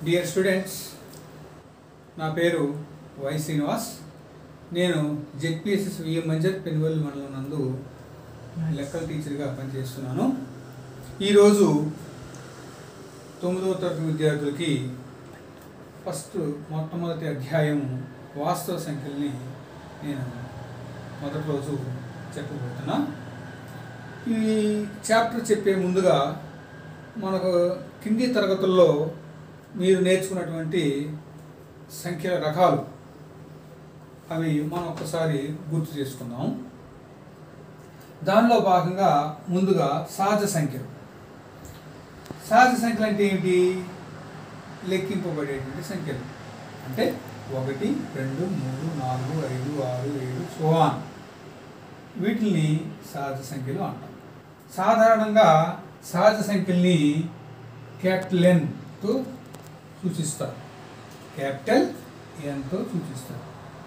Dear students నా పేరు why Srinivas నేను జెడ్పిఎస్ఎస్ విఎం మంజర్ పెనుగోలు మండలం నందు లెక్కల టీచర్గా పనిచేస్తున్నాను ఈరోజు తొమ్మిదవ తరగతి విద్యార్థులకి ఫస్ట్ మొట్టమొదటి అధ్యాయం వాస్తవ సంఖ్యల్ని నేను మొదటి రోజు చెప్పబోతున్నా ఈ చాప్టర్ చెప్పే ముందుగా మనకు కింది తరగతుల్లో మీరు నేర్చుకున్నటువంటి సంఖ్యల రకాలు అవి మనం ఒక్కసారి గుర్తు చేసుకుందాం దానిలో భాగంగా ముందుగా సహజ సంఖ్యలు సహజ సంఖ్యలు అంటే ఏమిటి లెక్కింపబడేటువంటి సంఖ్యలు అంటే ఒకటి రెండు మూడు నాలుగు ఐదు ఆరు ఏడు సోవాన్ వీటిని సహజ సంఖ్యలు అంటాం సాధారణంగా సహజ సంఖ్యల్ని క్యాపిటల్ ఎన్తో సూచిస్తారు క్యాపిటల్ ఎన్తో సూచిస్తారు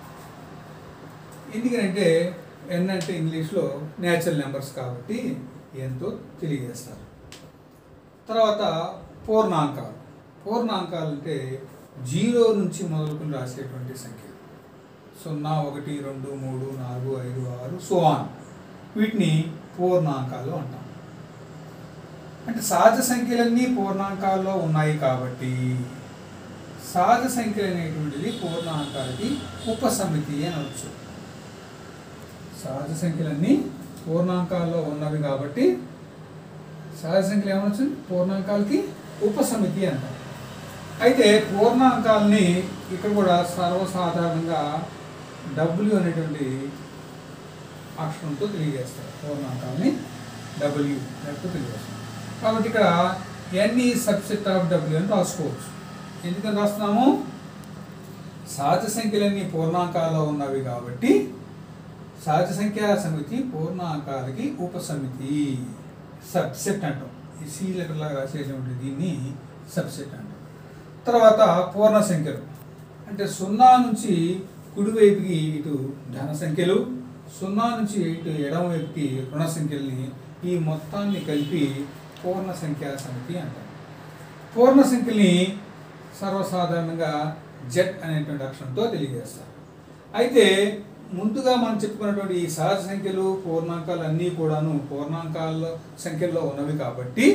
ఎందుకంటే ఎన్ అంటే ఇంగ్లీష్లో న్యాచురల్ నెంబర్స్ కాబట్టి ఎన్తో తెలియజేస్తారు తర్వాత పూర్ణాంకాలు పూర్ణాంకాలు అంటే జీరో నుంచి మొదలుకొని రాసేటువంటి సంఖ్యలు సున్నా ఒకటి రెండు మూడు నాలుగు ఐదు ఆరు సోవాన్ వీటిని పూర్ణాంకాలు అంటాం అంటే సహజ సంఖ్యలన్నీ పూర్ణాంకాల్లో ఉన్నాయి కాబట్టి సహజ సంఖ్యలు అనేటువంటిది పూర్ణాంకాలకి ఉపసమితి అని అనొచ్చు సహజ సంఖ్యలన్నీ పూర్ణాంకాల్లో ఉన్నవి కాబట్టి సహజ సంఖ్యలు ఏమనొచ్చు పూర్ణాంకాలకి ఉపసమితి అంటాం అయితే పూర్ణాంకాలని ఇక్కడ కూడా సర్వసాధారణంగా డబ్ల్యూ అనేటువంటి అక్షరంతో తెలియజేస్తారు పూర్ణాంకాలని డబ్ల్యూ లేకపోతే తెలియజేస్తారు కాబట్టి ఇక్కడ ఎన్ని సబ్సెట్ ఆఫ్ డబ్ల్యూ అని రాసుకోవచ్చు ఎందుకని రాస్తున్నాము సహజ సంఖ్యలన్నీ పూర్ణాంకాల్లో ఉన్నవి కాబట్టి సహజ సంఖ్యా సమితి పూర్ణాంకాలకి ఉపసమితి సబ్సెట్ అంటాం ఈ సి లెటర్లాగా రాసేటువంటి దీన్ని సబ్సెట్ అంటాం తర్వాత పూర్ణ సంఖ్యలు అంటే సున్నా నుంచి కుడివైపుకి ఇటు ధన సంఖ్యలు సున్నా నుంచి ఇటు ఎడమ వైపుకి రుణ సంఖ్యల్ని ఈ మొత్తాన్ని కలిపి పూర్ణ సంఖ్యా సమితి అంటాం పూర్ణ సంఖ్యల్ని సర్వసాధారణంగా జెడ్ అనేటువంటి అక్షరంతో తెలియజేస్తారు అయితే ముందుగా మనం చెప్పుకున్నటువంటి ఈ సహజ సంఖ్యలు పూర్ణాంకాలు అన్నీ కూడాను పూర్ణాంకాల సంఖ్యల్లో ఉన్నవి కాబట్టి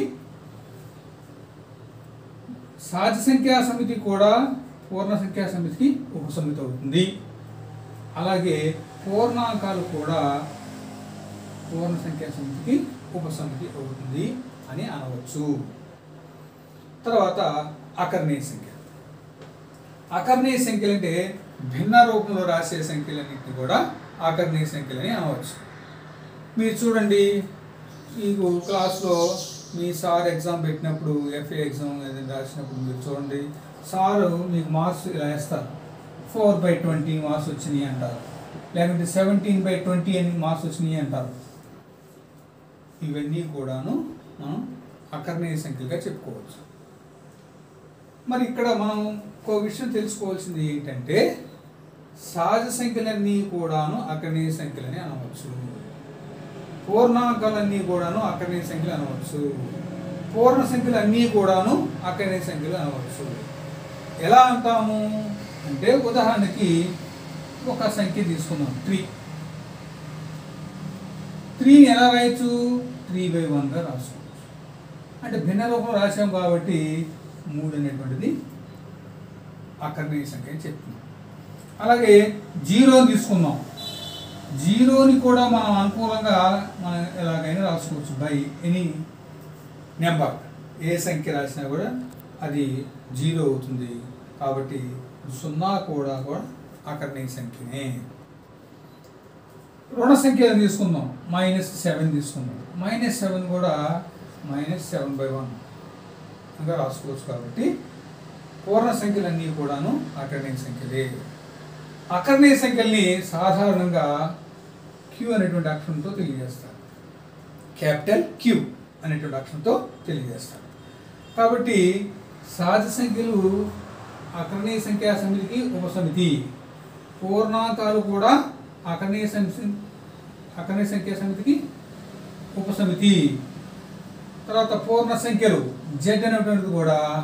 సహజ సంఖ్యా సమితి కూడా పూర్ణ సంఖ్యా సమితికి ఉపసమితి అవుతుంది అలాగే పూర్ణాంకాలు కూడా పూర్ణ సంఖ్యా సమితికి ఉపసమితి అవుతుంది అని అనవచ్చు తర్వాత అకర్ణీయ సంఖ్య అకర్ణీయ సంఖ్యలు అంటే భిన్న రూపంలో రాసే సంఖ్యలన్నింటినీ కూడా ఆకర్ణీయ సంఖ్యలని అనవచ్చు మీరు చూడండి మీకు క్లాస్లో మీ సార్ ఎగ్జామ్ పెట్టినప్పుడు ఎఫ్ఏ ఎగ్జామ్ ఏదైనా రాసినప్పుడు మీరు చూడండి సారు మీకు మార్క్స్ ఇలా వేస్తారు ఫోర్ బై ట్వంటీ మార్క్స్ వచ్చినాయి అంటారు లేకుంటే సెవెంటీన్ బై ట్వంటీ అని మార్క్స్ వచ్చినాయి అంటారు ఇవన్నీ కూడాను మనం అకర్ణీయ సంఖ్యలుగా చెప్పుకోవచ్చు మరి ఇక్కడ మనం ఒక విషయం తెలుసుకోవాల్సింది ఏంటంటే సహజ సంఖ్యలన్నీ కూడాను అకర్ణీయ సంఖ్యలని అనవచ్చు పూర్ణాంకాలన్నీ కూడాను అకర్ణీయ సంఖ్యలు అనవచ్చు పూర్ణ సంఖ్యలు అన్నీ కూడాను అకర్ణీయ సంఖ్యలు అనవచ్చు ఎలా అంటాము అంటే ఉదాహరణకి ఒక సంఖ్య తీసుకుందాం త్రీ త్రీని ఎలా రాయొచ్చు త్రీ బై వన్గా రాసుకోవచ్చు అంటే భిన్న రూపం రాసాం కాబట్టి మూడు అనేటువంటిది అకర్ణీయ సంఖ్య అని చెప్తున్నాం అలాగే జీరోని తీసుకుందాం జీరోని కూడా మనం అనుకూలంగా మనం ఎలాగైనా రాసుకోవచ్చు బై ఎనీ నెంబర్ ఏ సంఖ్య రాసినా కూడా అది జీరో అవుతుంది కాబట్టి సున్నా కూడా కూడా అకర్ణీయ సంఖ్యనే రుణ సంఖ్యలు తీసుకుందాం మైనస్ సెవెన్ తీసుకుందాం మైనస్ సెవెన్ కూడా మైనస్ సెవెన్ బై వన్ ఇంకా రాసుకోవచ్చు కాబట్టి పూర్ణ సంఖ్యలన్నీ కూడాను అకర్ణీయ సంఖ్యలే అకర్ణీయ సంఖ్యల్ని సాధారణంగా క్యూ అనేటువంటి అక్షరంతో తెలియజేస్తారు క్యాపిటల్ క్యూ అనేటువంటి అక్షరంతో తెలియజేస్తారు కాబట్టి సహజ సంఖ్యలు అకర్ణీయ సంఖ్యా సమితికి ఉపసమితి పూర్ణాంకాలు కూడా అకర్ణీయ సమితి అకర్ణీయ సంఖ్యా సమితికి ఉపసమితి తర్వాత పూర్ణ సంఖ్యలు జెడ్ అనేటువంటిది కూడా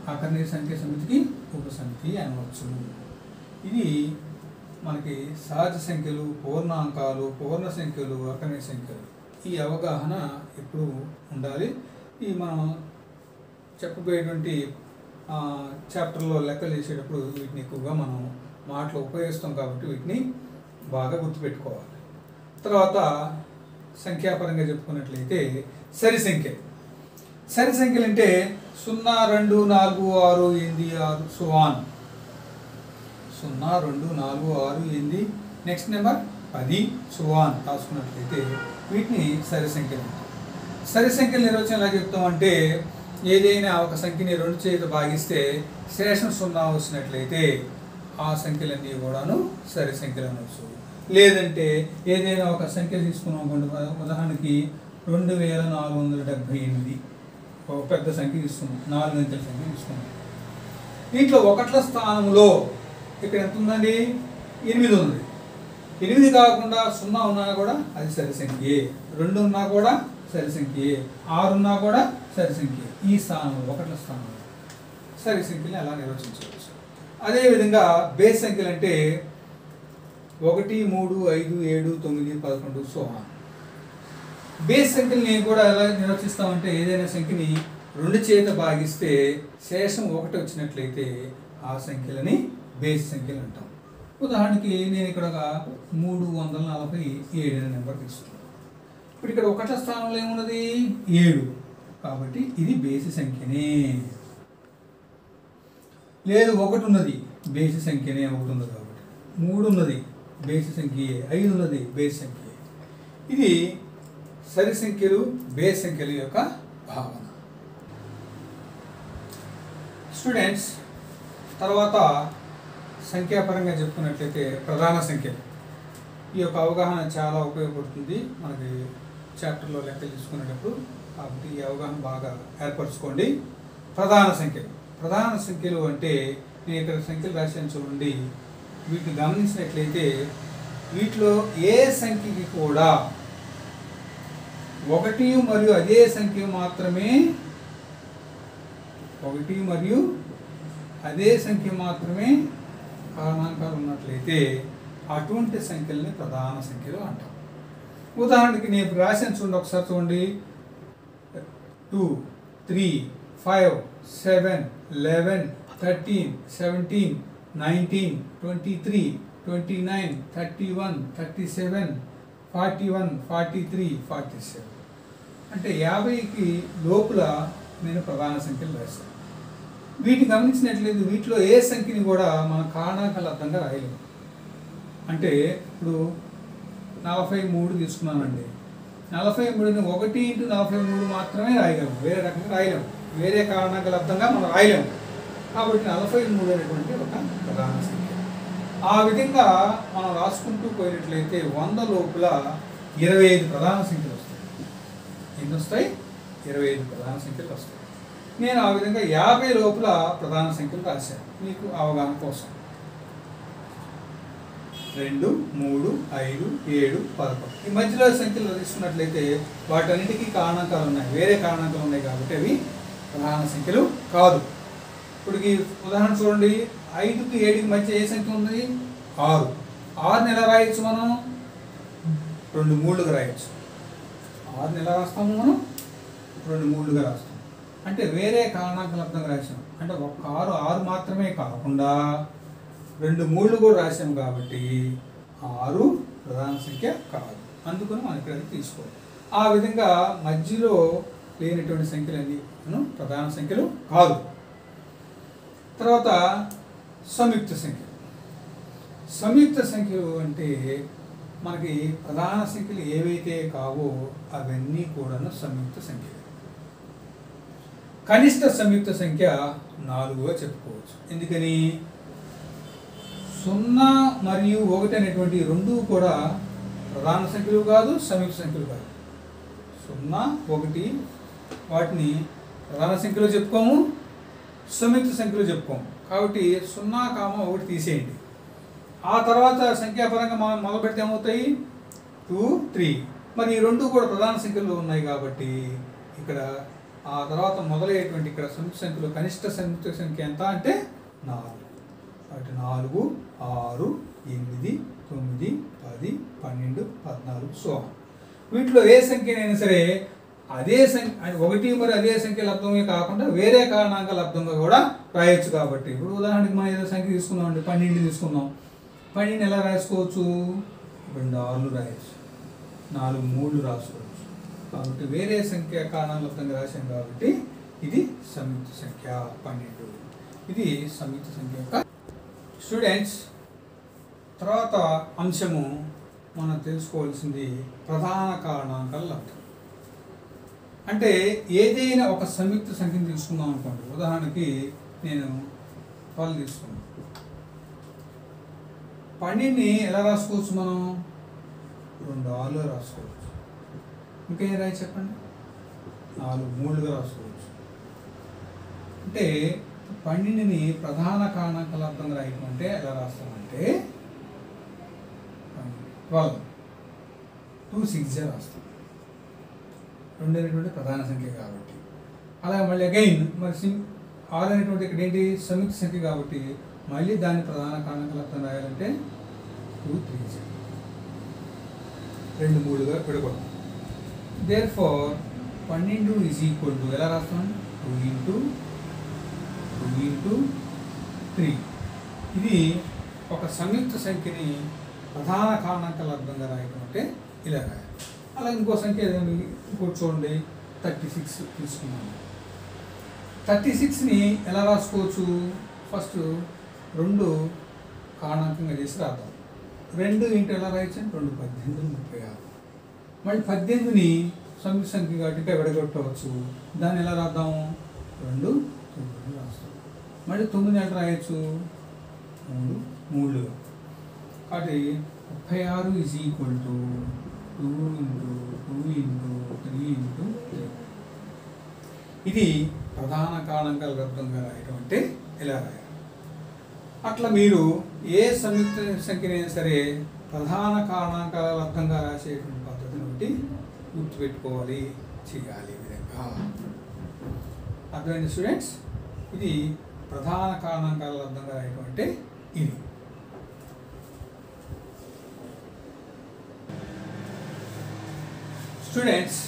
అకర్ణీయ సంఖ్య సమితికి ఉపసమితి అనవచ్చు ఇది మనకి సహజ సంఖ్యలు పూర్ణాంకాలు పూర్ణ సంఖ్యలు అకర్ణీయ సంఖ్యలు ఈ అవగాహన ఎప్పుడు ఉండాలి ఈ మనం చెప్పబోయేటువంటి ఆ, చాప్టర్లో లెక్కలు చేసేటప్పుడు వీటిని ఎక్కువగా మనం మాటలు ఉపయోగిస్తాం కాబట్టి వీటిని బాగా గుర్తుపెట్టుకోవాలి తర్వాత సంఖ్యాపరంగా చెప్పుకున్నట్లయితే సరి సంఖ్య సరి సంఖ్యలు అంటే సున్నా రెండు నాలుగు ఆరు ఎనిమిది ఆరు సువాన్ సున్నా రెండు నాలుగు ఆరు ఎనిమిది నెక్స్ట్ నెంబర్ పది సువాన్ రాసుకున్నట్లయితే వీటిని సరి సంఖ్యలు అంటాం సరి సంఖ్యల నిర్వచనం ఎలా చెప్తామంటే ఏదైనా ఒక సంఖ్యని రెండు చేత భాగిస్తే శేషం సున్నా వచ్చినట్లయితే ఆ సంఖ్యలన్నీ కూడాను సరి సంఖ్యలు అనవచ్చు లేదంటే ఏదైనా ఒక సంఖ్య తీసుకున్నాం అనుకోండి ఉదాహరణకి రెండు వేల నాలుగు వందల డెబ్భై ఎనిమిది ఒక పెద్ద సంఖ్య తీసుకున్నాం నాలుగు అంకెల సంఖ్య తీసుకున్నాం దీంట్లో ఒకట్ల స్థానంలో ఇక్కడ ఎంత ఉందండి ఎనిమిది ఉంది ఎనిమిది కాకుండా సున్నా ఉన్నా కూడా అది సరి సంఖ్యే రెండు ఉన్నా కూడా సరి సంఖ్యే ఆరు ఉన్నా కూడా సరి సంఖ్య ఈ స్థానంలో ఒకట్ల స్థానంలో సరి సంఖ్యని అలా నిర్వచించవచ్చు అదేవిధంగా బేస్ సంఖ్యలు అంటే ఒకటి మూడు ఐదు ఏడు తొమ్మిది పదకొండు సోహా బేస్ సంఖ్యని కూడా ఎలా నిర్వచిస్తామంటే ఏదైనా సంఖ్యని రెండు చేత భాగిస్తే శేషం ఒకటి వచ్చినట్లయితే ఆ సంఖ్యలని బేస్ సంఖ్యలు అంటాం ఉదాహరణకి నేను ఇక్కడ ఒక మూడు వందల నలభై ఏడు అనే నెంబర్ తీసుకున్నాను ఇప్పుడు ఇక్కడ ఒకట్ల స్థానంలో ఏమున్నది ఏడు కాబట్టి ఇది బేసి సంఖ్యనే లేదు ఒకటి ఉన్నది బేసి సంఖ్యనే ఒకటి ఉన్నది కాబట్టి మూడు ఉన్నది బేసి సంఖ్యే ఐదు ఉన్నది బేసి సంఖ్య ఇది సరి సంఖ్యలు బేస్ సంఖ్యల యొక్క భావన స్టూడెంట్స్ తర్వాత సంఖ్యాపరంగా చెప్పుకున్నట్లయితే ప్రధాన సంఖ్యలు ఈ యొక్క అవగాహన చాలా ఉపయోగపడుతుంది మనకి చాప్టర్లో లెక్కలు తీసుకునేటప్పుడు కాబట్టి ఈ అవగాహన బాగా ఏర్పరచుకోండి ప్రధాన సంఖ్యలు ప్రధాన సంఖ్యలు అంటే నేను ఇక్కడ సంఖ్యలు రాశాను చూడండి వీటిని గమనించినట్లయితే వీటిలో ఏ సంఖ్యకి కూడా ఒకటి మరియు అదే సంఖ్య మాత్రమే ఒకటి మరియు అదే సంఖ్య మాత్రమే కారణాంకాలు ఉన్నట్లయితే అటువంటి సంఖ్యల్ని ప్రధాన సంఖ్యలు అంటాం ఉదాహరణకి నేను రాశాను చూడండి ఒకసారి చూడండి two three five seven eleven thirteen seventeen nineteen twenty three twenty nine thirty one thirty seven forty one forty three forty seven అంటే యాభైకి లోపల నేను ప్రధాన సంఖ్యలు రాశాను వీటిని గమనించినట్లయితే వీటిలో ఏ సంఖ్యని కూడా మన కారణాంకాలు అర్థంగా రాయలేము అంటే ఇప్పుడు నలభై మూడు తీసుకున్నానండి నలభై మూడుని ఒకటి ఇంటూ నలభై మూడు మాత్రమే రాయగలము వేరే రకంగా రాయలేము వేరే కారణాంకాలు అర్థంగా మనం రాయలేము కాబట్టి నలభై మూడు అనేటువంటి ఒక ప్రధాన సంఖ్య ఆ విధంగా మనం రాసుకుంటూ పోయినట్లయితే వంద లోపల ఇరవై ఐదు ప్రధాన సంఖ్యలు వస్తాయి ఎన్ని వస్తాయి ఇరవై ఐదు ప్రధాన సంఖ్యలు వస్తాయి నేను ఆ విధంగా యాభై లోపల ప్రధాన సంఖ్యలు రాశాను మీకు అవగాహన కోసం రెండు మూడు ఐదు ఏడు పదకొండు ఈ మధ్యలో సంఖ్యలు తీసుకున్నట్లయితే వాటన్నిటికీ కారణాంకాలు ఉన్నాయి వేరే కారణాంకాలు ఉన్నాయి కాబట్టి అవి ప్రధాన సంఖ్యలు కాదు ఇప్పుడు ఈ ఉదాహరణ చూడండి ఐదుకి ఏడుకి మధ్య ఏ సంఖ్య ఉంది ఆరు ఆరుని ఎలా రాయొచ్చు మనం రెండు మూడుగా రాయొచ్చు ఆరుని ఎలా రాస్తాము మనం రెండు మూడుగా రాస్తాం అంటే వేరే కారణాంకాలు అర్థంగా రాసాం అంటే ఒక ఆరు ఆరు మాత్రమే కాకుండా రెండు మూడు కూడా రాసాం కాబట్టి ఆరు ప్రధాన సంఖ్య కాదు అందుకని మనం ఇక్కడ తీసుకోవాలి ఆ విధంగా మధ్యలో లేనటువంటి సంఖ్యలన్నీ మనం ప్రధాన సంఖ్యలు కాదు తర్వాత సంయుక్త సంఖ్య సంయుక్త సంఖ్యలు అంటే మనకి ప్రధాన సంఖ్యలు ఏవైతే కావో అవన్నీ కూడాను సంయుక్త సంఖ్యలు కనిష్ట సంయుక్త సంఖ్య నాలుగుగా చెప్పుకోవచ్చు ఎందుకని సున్నా మరియు ఒకటి అనేటువంటి రెండు కూడా ప్రధాన సంఖ్యలు కాదు సంయుక్త సంఖ్యలు కాదు సున్నా ఒకటి వాటిని ప్రధాన సంఖ్యలో చెప్పుకోము సంయుక్త సంఖ్యలో చెప్పుకోము కాబట్టి సున్నా కామ ఒకటి తీసేయండి ఆ తర్వాత సంఖ్యాపరంగా మనం మొదలు పెడితే ఏమవుతాయి టూ త్రీ మరి ఈ రెండు కూడా ప్రధాన సంఖ్యలో ఉన్నాయి కాబట్టి ఇక్కడ ఆ తర్వాత మొదలయ్యేటువంటి ఇక్కడ సంయుక్త సంఖ్యలో కనిష్ట సంయుక్త సంఖ్య ఎంత అంటే నాలుగు కాబట్టి నాలుగు ఆరు ఎనిమిది తొమ్మిది పది పన్నెండు పద్నాలుగు సో వీటిలో ఏ సంఖ్యనైనా సరే అదే సంఖ్య ఒకటి మరి అదే సంఖ్య లబ్ధమే కాకుండా వేరే కారణాంక లబ్ధంగా కూడా రాయొచ్చు కాబట్టి ఇప్పుడు ఉదాహరణకి మనం ఏదో సంఖ్య తీసుకుందాం అండి పన్నెండు తీసుకుందాం పన్నెండు ఎలా రాసుకోవచ్చు రెండు ఆరులు రాయొచ్చు నాలుగు మూడు రాసుకోవచ్చు కాబట్టి వేరే సంఖ్య కారణాల లబ్ధంగా రాశాం కాబట్టి ఇది సంయుక్త సంఖ్య పన్నెండు ఇది సంయుక్త సంఖ్య యొక్క స్టూడెంట్స్ తర్వాత అంశము మనం తెలుసుకోవాల్సింది ప్రధాన కారణాంకాల లబ్ధం అంటే ఏదైనా ఒక సంయుక్త సంఖ్యను తీసుకుందాం అనుకోండి ఉదాహరణకి నేను ట్వెల్వ్ తీసుకున్నాను పన్నెండుని ఎలా రాసుకోవచ్చు మనం రెండు ఆరులో రాసుకోవచ్చు ఇంకేం రాయి చెప్పండి నాలుగు మూడుగా రాసుకోవచ్చు అంటే పన్నెండుని ప్రధాన కారణాంకాల అర్థంగా రాయటం అంటే ఎలా రాస్తామంటే ట్వెల్వ్ టూ సిక్స్ రాస్తాం రెండు అనేటువంటి ప్రధాన సంఖ్య కాబట్టి అలాగే మళ్ళీ అగైన్ మరి సిం ఆరు అనేటువంటి ఇక్కడ ఏంటి సంయుక్త సంఖ్య కాబట్టి మళ్ళీ దాని ప్రధాన కారణాంకాల అర్థం రాయాలంటే టూ త్రీ రెండు మూడుగా విడగొడతాం దేర్ ఫార్ పన్నెండు ఈజ్ ఈక్వల్ టు ఎలా రాస్తాం two into two into three ఇది ఒక సంయుక్త సంఖ్యని ప్రధాన కారణాంకాల అర్థంగా రాయడం అంటే ఇలా రాయాలి అలాగే ఇంకో సంఖ్య ఏదండి ఇంకోటి చూడండి థర్టీ సిక్స్ తీసుకున్నాను థర్టీ సిక్స్ని ఎలా రాసుకోవచ్చు ఫస్ట్ రెండు కారణాంకంగా చేసి రాద్దాం రెండు ఇంటూ ఎలా రాయొచ్చు రెండు పద్దెనిమిది ముప్పై ఆరు మళ్ళీ పద్దెనిమిదిని సంయుక్త సంఖ్య కాబట్టి ఇంకా విడగొట్టవచ్చు దాన్ని ఎలా రాద్దాం రెండు తొమ్మిది రాస్తాం మళ్ళీ తొమ్మిది ఎలా రాయొచ్చు మూడు మూడు కాబట్టి ముప్పై ఆరు is equal to two into two into three into three ఇది ప్రధాన కారణాంకాల లబ్ధంగా రాయడం అంటే ఇలా రాయాలి అట్లా మీరు ఏ సంయుక్త సంఖ్యనైనా సరే ప్రధాన కారణాంకాల లబ్ధంగా రాసేటువంటి పద్ధతిని బట్టి గుర్తుపెట్టుకోవాలి చేయాలి ఈ విధంగా అర్థమైంది స్టూడెంట్స్ ఇది ప్రధాన కారణాంకాల లబ్ధంగా రాయడం అంటే ఇది స్టూడెంట్స్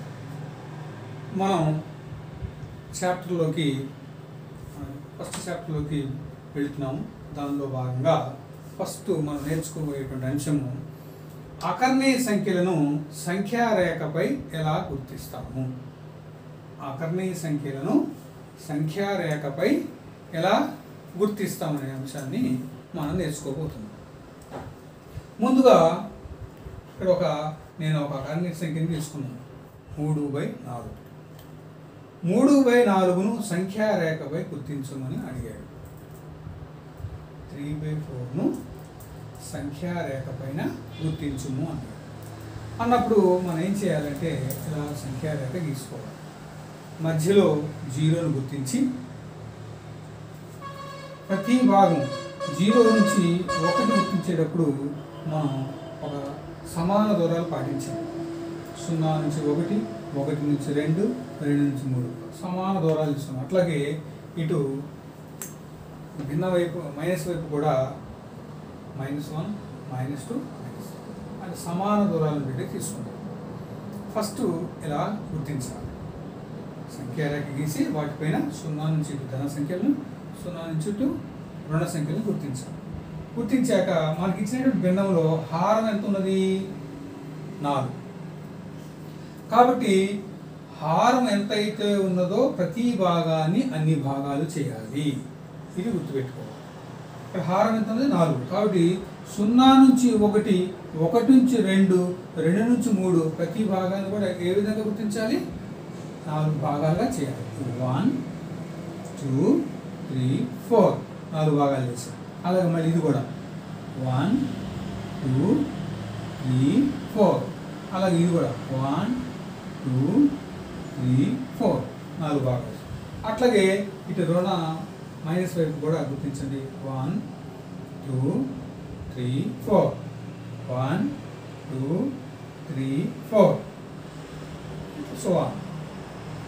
మనం చాప్టర్లోకి ఫస్ట్ చాప్టర్లోకి వెళుతున్నాము దానిలో భాగంగా ఫస్ట్ మనం నేర్చుకోబోయేటువంటి అంశము అకర్ణీయ సంఖ్యలను సంఖ్యారేఖపై ఎలా గుర్తిస్తాము అకర్ణీయ సంఖ్యలను సంఖ్యారేఖపై ఎలా గుర్తిస్తామనే అంశాన్ని మనం నేర్చుకోబోతున్నాం ముందుగా ఇక్కడ ఒక నేను ఒక అకర్ణీయ సంఖ్యని తీసుకున్నాను మూడు బై నాలుగు మూడు బై నాలుగును సంఖ్యారేఖపై గుర్తించమని అడిగాడు త్రీ బై ఫోర్ను సంఖ్యారేఖ పైన గుర్తించుము అన్నాడు అన్నప్పుడు మనం ఏం చేయాలంటే ఇలా సంఖ్యారేఖ గీసుకోవాలి మధ్యలో జీరోను గుర్తించి ప్రతి భాగం జీరో నుంచి ఒకటి గుర్తించేటప్పుడు మనం ఒక సమాన దూరాలు పాటించాలి సున్నా నుంచి ఒకటి ఒకటి నుంచి రెండు రెండు నుంచి మూడు సమాన దూరాలు ఇస్తున్నాం అట్లాగే ఇటు భిన్న వైపు మైనస్ వైపు కూడా minus one minus two minus అంటే సమాన దూరాలను పెట్టి తీసుకుంటాం ఫస్ట్ ఇలా గుర్తించాలి సంఖ్యారేఖ గీసి వాటిపైన సున్నా నుంచి ఇటు ధన సంఖ్యలను సున్నా నుంచి ఇటు రుణ సంఖ్యలను గుర్తించాలి గుర్తించాక మనకి ఇచ్చినటువంటి భిన్నంలో హారం ఎంత ఉన్నది నాలుగు కాబట్టి హారం ఎంత అయితే ఉన్నదో ప్రతి భాగాన్ని అన్ని భాగాలు చేయాలి ఇది గుర్తుపెట్టుకోవాలి ఇక్కడ హారం ఎంత ఉన్నది నాలుగు కాబట్టి సున్నా నుంచి ఒకటి ఒకటి నుంచి రెండు రెండు నుంచి మూడు ప్రతి భాగాన్ని కూడా ఏ విధంగా గుర్తించాలి నాలుగు భాగాలుగా చేయాలి వన్ టూ త్రీ ఫోర్ నాలుగు భాగాలు చేశారు అలాగే మళ్ళీ ఇది కూడా వన్ టూ త్రీ ఫోర్ అలాగే ఇది కూడా వన్ టూ త్రీ ఫోర్ నాలుగు భాగాలు అట్లాగే ఇటు రుణ మైనస్ వైపు కూడా గుర్తించండి one two three four one two three four so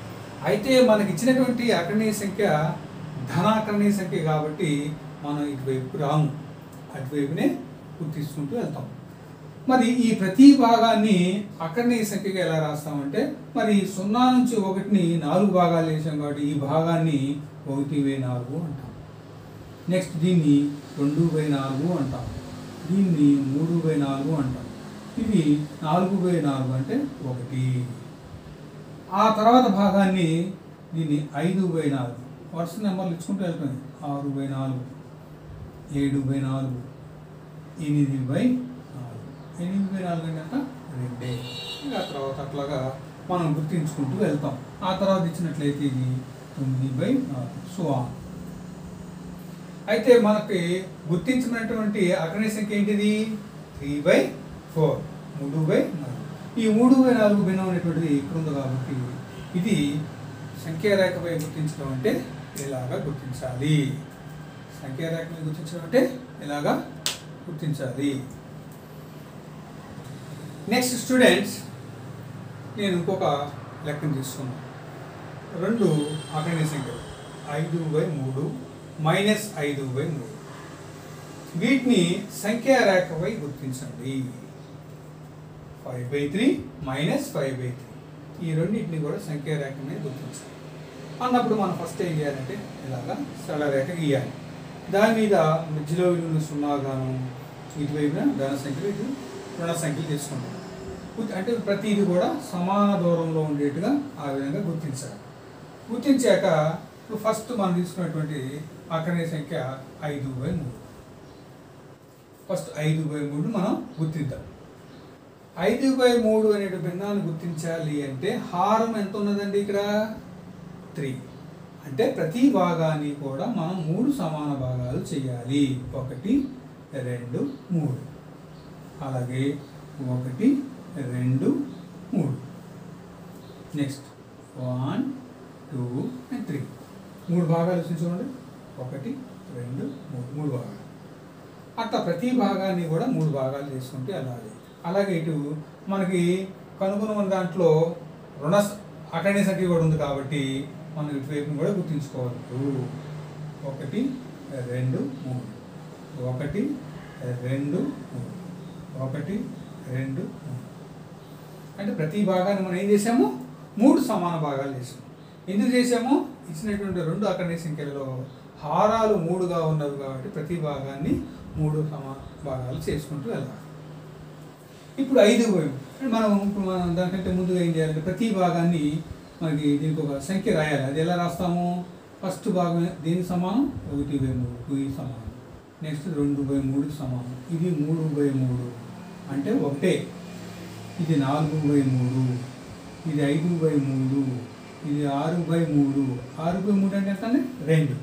అయితే మనకి ఇచ్చినటువంటి అకరణీయ సంఖ్య ధనాకరణీయ సంఖ్య కాబట్టి మనం ఇటువైపు రాము అటువైపునే గుర్తిస్తుంటూ వెళ్తాం మరి ఈ ప్రతి భాగాన్ని అకరణీయ సంఖ్యగా ఎలా రాస్తామంటే మరి సున్నా నుంచి ఒకటిని నాలుగు భాగాలు వేసాం కాబట్టి ఈ భాగాన్ని ఒకటి బై నాలుగు అంటాం నెక్స్ట్ దీన్ని రెండు బై నాలుగు అంటాం దీన్ని మూడు బై నాలుగు అంటాం ఇది నాలుగు బై నాలుగు అంటే ఒకటి ఆ తర్వాత భాగాన్ని దీన్ని ఐదు బై నాలుగు వరుస నెంబర్లు ఇచ్చుకుంటూ వెళ్తుంది ఆరు బై నాలుగు ఏడు బై నాలుగు ఎనిమిది బై నాలుగు ఎనిమిది బై నాలుగు అంటే ఎంత? రెండే ఇంకా ఆ తర్వాత అట్లాగా మనం గుర్తించుకుంటూ వెళ్తాం ఆ తర్వాత ఇచ్చినట్లయితే ఇది తొమ్మిది బై నాలుగు సో ఆన్ అయితే మనకి గుర్తించినటువంటి అగ్ని సంఖ్య ఏంటిది త్రీ బై ఫోర్ మూడు బై నాలుగు ఈ మూడు బై నాలుగు భిన్నం అనేటువంటిది ఇక్కడ ఉంది కాబట్టి ఇది సంఖ్యారేఖపై గుర్తించడం అంటే ఇలాగా గుర్తించాలి సంఖ్యారేఖపై గుర్తించడం అంటే ఇలాగా గుర్తించాలి నెక్స్ట్ స్టూడెంట్స్ నేను ఇంకొక లెక్కను తీసుకున్నాను రెండు అగ్ని సంఖ్యలు ఐదు బై మూడు మైనస్ ఐదు బై మూడు వీటిని సంఖ్యారేఖపై గుర్తించండి five by three minus five by three ఈ రెండింటిని కూడా సంఖ్యారేఖ మీద గుర్తించాలి అన్నప్పుడు మనం ఫస్ట్ ఏం చేయాలంటే ఇలాగా సరళ రేఖ గీయాలి దాని మీద మధ్యలో విలువను సున్నాగాను ఇటువైపున ధన సంఖ్యలు ఇటు రుణ సంఖ్యలు తీసుకుంటాం గుర్తు- అంటే ప్రతిది కూడా సమాన దూరంలో ఉండేట్టుగా ఆ విధంగా గుర్తించాలి గుర్తించాక ఇప్పుడు ఫస్ట్ మనం తీసుకున్నటువంటి అక్కడే సంఖ్య ఐదు బై మూడు ఫస్ట్ ఐదు బై మూడు మనం గుర్తిద్దాం ఐదు బై మూడు అనే భిన్నాన్ని గుర్తించాలి అంటే హారం ఎంత ఉన్నదండి ఇక్కడ త్రీ అంటే ప్రతి భాగాన్ని కూడా మనం మూడు సమాన భాగాలు చేయాలి ఒకటి రెండు మూడు అలాగే ఒకటి రెండు మూడు next one two and three మూడు భాగాలు వచ్చి చూడండి ఒకటి రెండు మూడు మూడు భాగాలు అట్లా ప్రతి భాగాన్ని కూడా మూడు భాగాలు చేసుకుంటే వెళ్ళాలి అలాగే ఇటు మనకి కనుగొన్న దాంట్లో రుణ అకరణ్య సంఖ్య కూడా ఉంది కాబట్టి మనం ఇటువైపును కూడా గుర్తుంచుకోవాలి ఒకటి రెండు మూడు ఒకటి రెండు మూడు ఒకటి రెండు మూడు అంటే ప్రతి భాగాన్ని మనం ఏం చేసాము మూడు సమాన భాగాలు చేసాము ఎందుకు చేసాము ఇచ్చినటువంటి రెండు అకరణ్య సంఖ్యలలో హారాలు మూడుగా ఉన్నవి కాబట్టి ప్రతి భాగాన్ని మూడు సమాన భాగాలు చేసుకుంటూ వెళ్ళాలి ఇప్పుడు ఐదు పోయాం మనం ఇప్పుడు మనం దానికంటే ముందుగా ఏం చేయాలంటే ప్రతి భాగాన్ని మనకి దీనికి ఒక సంఖ్య రాయాలి అది ఎలా రాస్తాము ఫస్ట్ భాగం దీనికి సమానం ఒకటి బై మూడు టూ సమానం నెక్స్ట్ రెండు బై మూడుకి సమానం ఇది మూడు బై మూడు అంటే ఒకటే ఇది నాలుగు బై మూడు ఇది ఐదు బై మూడు ఇది ఆరు బై మూడు ఆరు బై మూడు అంటే ఎంత అండి? రెండు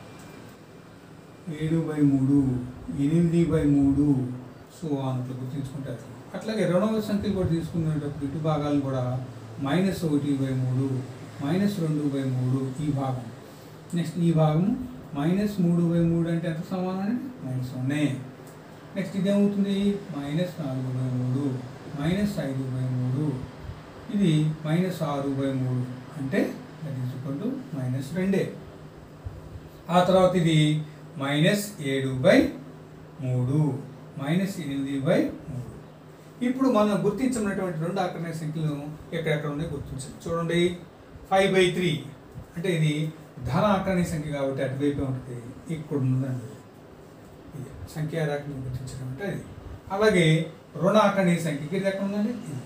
ఏడు బై మూడు ఎనిమిది బై మూడు సో అన్నట్లు గుర్తించుకుంటారు అట్లాగే రెండవ సంఖ్యలు కూడా తీసుకునేటప్పుడు ఇటు భాగాలు కూడా మైనస్ ఒకటి బై మూడు మైనస్ రెండు బై మూడు ఈ భాగం నెక్స్ట్ ఈ భాగం మైనస్ మూడు బై మూడు అంటే ఎంత సమానం అండి మైనస్ వన్నే నెక్స్ట్ ఇదేమవుతుంది మైనస్ నాలుగు బై మూడు మైనస్ ఐదు బై మూడు ఇది మైనస్ ఆరు బై మూడు అంటే that is equal to minus రెండే ఆ తర్వాత ఇది మైనస్ ఏడు బై మూడు మైనస్ ఎనిమిది బై మూడు ఇప్పుడు మనం గుర్తించినటువంటి రెండు అక్కడనే సంఖ్యలు ఎక్కడెక్కడ ఉన్నాయి గుర్తించాలి చూడండి ఫైవ్ బై త్రీ అంటే ఇది ధన అక్కడనే సంఖ్య కాబట్టి అటువైపే ఉంటుంది ఇక్కడ ఉందండి ఇది సంఖ్యారాకని గుర్తించడం అంటే అది అలాగే రుణ అక్కడనే సంఖ్యకి ఇది ఎక్కడ ఉందండి ఇది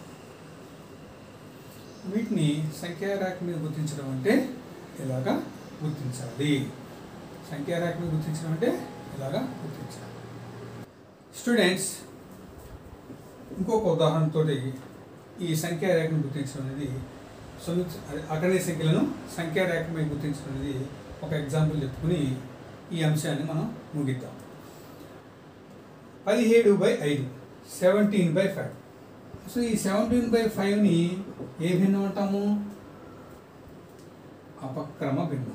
వీటిని సంఖ్యారేఖ మీద గుర్తించడం అంటే ఇలాగా గుర్తించాలి సంఖ్యారేఖ మీద గుర్తించడం అంటే ఇలాగా గుర్తించాలి స్టూడెంట్స్ ఇంకొక ఉదాహరణతో ఈ సంఖ్యారేఖను గుర్తించడం అనేది సొలు అక్కడే సంఖ్యలను సంఖ్యారేఖ మీద గుర్తించడం అనేది ఒక ఎగ్జాంపుల్ చెప్పుకుని ఈ అంశాన్ని మనం ముగిద్దాం పదిహేడు బై ఐదు సెవెంటీన్ బై ఫైవ్ సో ఈ సెవెంటీన్ బై ఫైవ్ని ఏ భిన్నం అంటాము అపక్రమ భిన్నము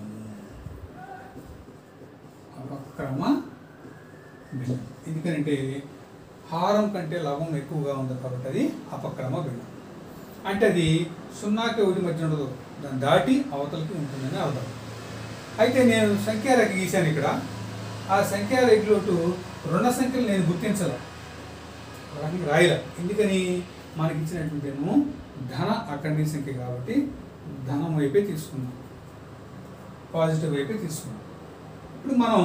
అపక్రమ భిన్నం ఎందుకంటే హారం కంటే లవం ఎక్కువగా ఉంది కాబట్టి అది అపక్రమ భిన్నం అంటే అది సున్నాకి ఒకటి మధ్య ఉండదు దాన్ని దాటి అవతలకి ఉంటుందని అర్థం అయితే నేను సంఖ్యారేఖ గీశాను ఇక్కడ ఆ సంఖ్యారేఖలోటు రుణ సంఖ్యలు నేను గుర్తించలే వాటికి రాయలే ఎందుకని మనకి ఇచ్చినటువంటి ఏమో ధన అక్కడి సంఖ్య కాబట్టి ధనం వైపే తీసుకున్నాం పాజిటివ్ వైపే తీసుకున్నాం ఇప్పుడు మనం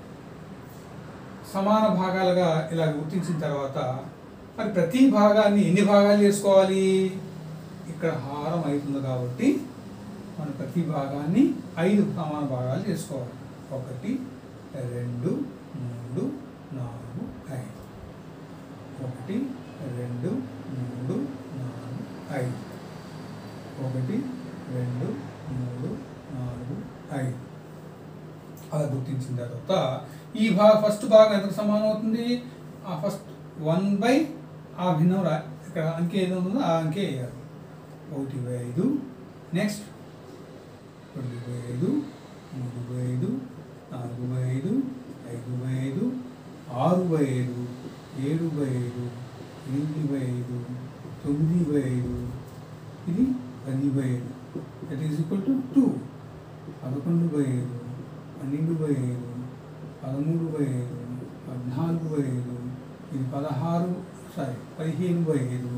సమాన భాగాలుగా ఇలా గుర్తించిన తర్వాత మరి ప్రతి భాగాన్ని ఎన్ని భాగాలు చేసుకోవాలి ఇక్కడ హారం అవుతుంది కాబట్టి మనం ప్రతి భాగాన్ని ఐదు సమాన భాగాలు చేసుకోవాలి ఒకటి రెండు మూడు నాలుగు ఐదు ఒకటి రెండు మూడు నాలుగు ఐదు ఒకటి రెండు మూడు నాలుగు ఐదు అలా గుర్తించిన తర్వాత ఈ భాగ ఫస్ట్ భాగం ఎంత సమానం అవుతుంది ఆ ఫస్ట్ వన్ బై ఆ భిన్నం రా ఇక్కడ అంకె ఏది ఉందో ఆ అంకె వేయాలి ఒకటి బై ఐదు నెక్స్ట్ రెండు బై ఐదు మూడు బై ఐదు నాలుగు బై ఐదు ఐదు బై ఐదు ఆరు బై ఐదు ఏడు బై ఐదు ఎనిమిది బై ఐదు తొమ్మిది బై ఐదు ఇది పది బై ఐదు that is equal to two పదకొండు బై ఐదు పన్నెండు బై ఐదు పదమూడు బై ఐదు పద్నాలుగు బై ఐదు ఇది పదహారు సారీ పదిహేను బై ఐదు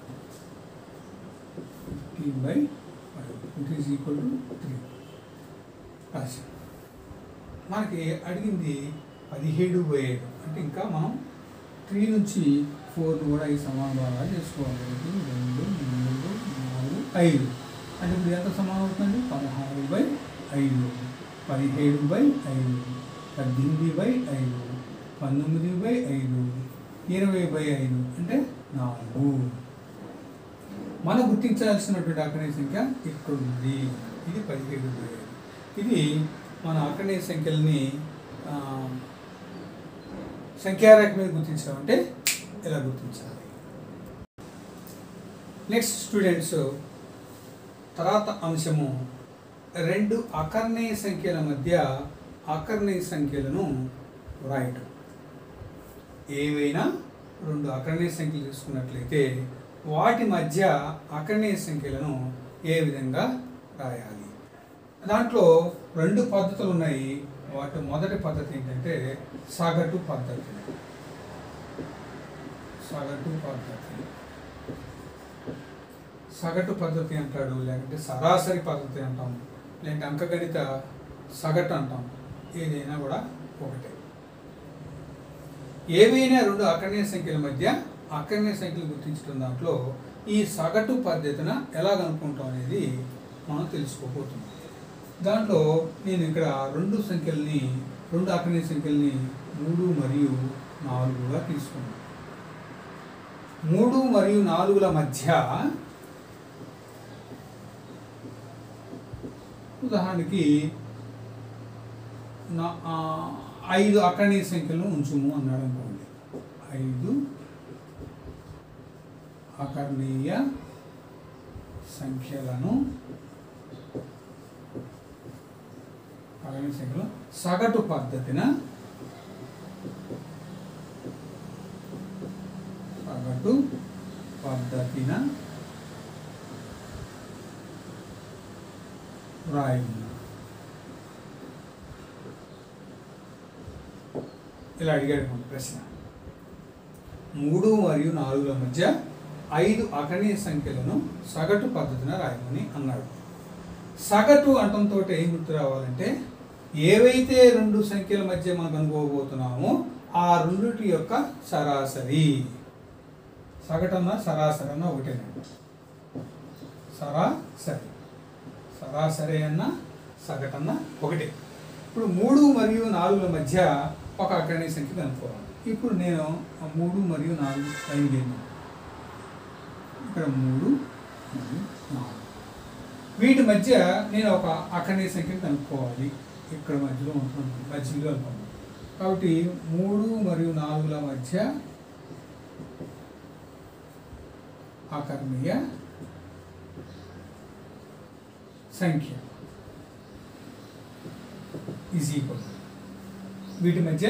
fifteen by five it is equal to three రాశాం మనకి అడిగింది పదిహేడు బై ఐదు అంటే ఇంకా మనం త్రీ నుంచి ఫోర్ను కూడా ఈ సమాన భాగాలు చేసుకోవాలి ఒకటి, రెండు మూడు నాలుగు ఐదు అంటే ఇప్పుడు ఎంత సమానం అవుతుంది పదహారు బై ఐదు పదిహేడు బై ఐదు పద్దెనిమిది బై ఐదు పంతొమ్మిది బై ఐదు ఇరవై బై ఐదు అంటే నాలుగు మనం గుర్తించాల్సినటువంటి అక్కడే సంఖ్య ఇక్కడ ఉంది ఇది పదిహేడు బై ఐదు ఇది మన అక్కడే సంఖ్యల్ని ఆ, సంఖ్యారేఖ మీద గుర్తించడం అంటే ఇలా గుర్తించాలి నెక్స్ట్ స్టూడెంట్స్ తర్వాత అంశము రెండు అకర్ణీయ సంఖ్యల మధ్య అకర్ణీయ సంఖ్యలను వ్రాయటం ఏవైనా రెండు అకర్ణీయ సంఖ్యలు తీసుకున్నట్లయితే వాటి మధ్య అకర్ణీయ సంఖ్యలను ఏ విధంగా రాయాలి దాంట్లో రెండు పద్ధతులు ఉన్నాయి వాటి మొదటి పద్ధతి ఏంటంటే సగటు పద్ధతి సగటు పద్ధతి సగటు పద్ధతి అంటాడు లేకుంటే సరాసరి పద్ధతి అంటాం లేదంటే అంకగణిత సగటు అంటాం ఏదైనా కూడా ఒకటే ఏవైనా రెండు అకర్ణీయ సంఖ్యల మధ్య అకర్ణీయ సంఖ్యలు గుర్తించడం దాంట్లో ఈ సగటు పద్ధతిన ఎలా కనుక్కుంటాం అనేది మనం తెలుసుకోబోతున్నాం దాంట్లో నేను ఇక్కడ రెండు సంఖ్యల్ని రెండు అకర్ణీయ సంఖ్యల్ని మూడు మరియు నాలుగుగా తీసుకున్నాను మూడు మరియు నాలుగుల మధ్య ఉదాహరణకి నా ఆ, ఐదు అకర్ణీయ సంఖ్యలను ఉంచుము అన్నాడు అనుకోండి ఐదు అకర్ణీయ సంఖ్యలను అకర్ణీయ సంఖ్యలు సగటు పద్ధతిన సగటు పద్ధతిన రాయము ఇలా అడిగాడు మన ప్రశ్న మూడు మరియు నాలుగుల మధ్య ఐదు అకర్ణీయ సంఖ్యలను సగటు పద్ధతిన రాయమని అన్నాడు సగటు అంటంతో ఏం గుర్తు రావాలంటే ఏవైతే రెండు సంఖ్యల మధ్య మనం కనుక్కోబోతున్నామో ఆ రెండిటి యొక్క సరాసరి సగటన్న సరాసరి అన్న ఒకటేనండి సరాసరి సరాసరి అన్న సగటన్న ఒకటే ఇప్పుడు మూడు మరియు నాలుగుల మధ్య ఒక అకర్ణీయ సంఖ్య కనుక్కోవాలి ఇప్పుడు నేను ఆ మూడు మరియు నాలుగు లైన్ గీద్దాం ఇక్కడ మూడు మరియు నాలుగు వీటి మధ్య నేను ఒక అకర్ణీయ సంఖ్యను కనుక్కోవాలి ఇక్కడ మధ్యలో ఉంటుంది మధ్యలో అనుకోండి కాబట్టి మూడు మరియు నాలుగుల మధ్య అకర్ణీయ సంఖ్య ఈజ్ ఈక్వల్ వీటి మధ్య